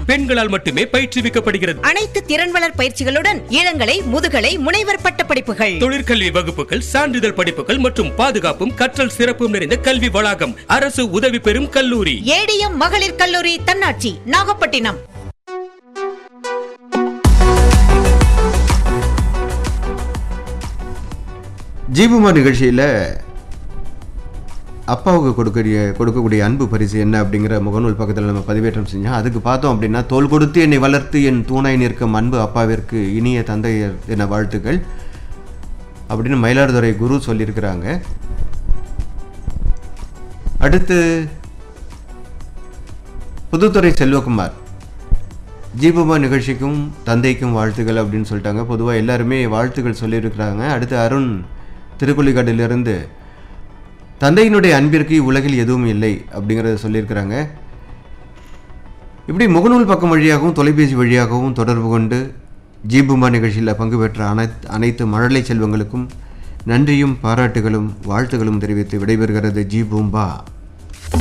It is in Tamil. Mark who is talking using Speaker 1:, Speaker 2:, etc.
Speaker 1: பெண்களால் மட்டுமே பயிற்றுவிக்கப்படுகிறது
Speaker 2: அனைத்து திறன் வளர் பயிற்சிகளுடன் இளங்கலை முதுகலை முனைவர் பட்ட படிப்புகள்
Speaker 1: தொழிற்கல்வி வகுப்புகள் சான்றிதழ் படிப்புகள் மற்றும் பாதுகாப்பும் கற்றல் சிறப்பும் நிறைந்த கல்வி வளாகம் அரசு உதவி பெறும் கல்லூரி
Speaker 2: ஏடிஎம் மகளிர் கல்லூரி தன்னாட்சி நாகப்பட்டினம்
Speaker 3: ஜீபுமா நிகழ்ச்சியில் அப்பாவுக்கு கொடுக்கக்கூடிய கொடுக்கக்கூடிய அன்பு பரிசு என்ன அப்படிங்கிற முகநூல் பக்கத்தில் நம்ம பதிவேற்றம் செஞ்சோம் அதுக்கு பார்த்தோம் அப்படின்னா தோல் கொடுத்து என்னை வளர்த்து என் தூணாய் நிற்கும் அன்பு அப்பாவிற்கு இனிய தந்தையர் என வாழ்த்துக்கள் அப்படின்னு மயிலாடுதுறை குரு சொல்லியிருக்கிறாங்க அடுத்து புதுத்துறை செல்வகுமார் ஜீபுமா நிகழ்ச்சிக்கும் தந்தைக்கும் வாழ்த்துக்கள் அப்படின்னு சொல்லிட்டாங்க பொதுவாக எல்லாருமே வாழ்த்துக்கள் சொல்லியிருக்கிறாங்க அடுத்து அருண் திருக்குள்ளிக்காட்டிலிருந்து தந்தையினுடைய அன்பிற்கு இவ்வுலகில் எதுவும் இல்லை அப்படிங்கிறத சொல்லியிருக்கிறாங்க இப்படி முகநூல் பக்கம் வழியாகவும் தொலைபேசி வழியாகவும் தொடர்பு கொண்டு ஜீபுமா நிகழ்ச்சியில் பங்கு பெற்ற அனைத்து அனைத்து மழலை செல்வங்களுக்கும் நன்றியும் பாராட்டுகளும் வாழ்த்துகளும் தெரிவித்து விடைபெறுகிறது ஜீபூம்பா